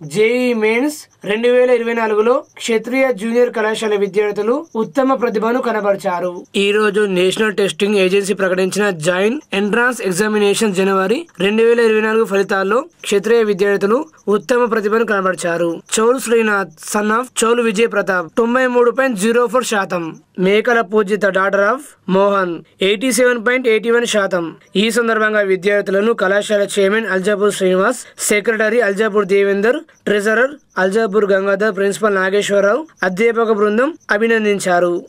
JEE mains రెండు వేల ఇరవై నాలుగులో క్షత్రియ జూనియర్ కళాశాల విద్యార్థులు ఉత్తమ ప్రతిభను కనబరిచారు ఈ రోజు నేషనల్ టెస్టింగ్ ఏజెన్సీ ప్రకటించిన జాయింట్ ఎంట్రాన్స్ ఎగ్జామినేషన్ జనవరి రెండు వేల ఇరవై నాలుగు ఫలితాల్లో క్షత్రియ విద్యార్థులు ఉత్తమ ప్రతిభను కనబరిచారు చౌల్ శ్రీనాథ్ సన్ ఆఫ్ చౌల్ విజయ్ ప్రతాప్ తొంభై మూడు పాయింట్ జీరో ఫోర్ శాతం Mekala Poojitha daughter of Mohan eighty seven point eighty one శాతం ఈ సందర్భంగా విద్యార్థులను కళాశాల chairman Aljapur Srinivas secretary Aljapur Devender treasurer Aljapur Gangadhar principal Nageswara Rao అధ్యాపక బృందం అభినందించారు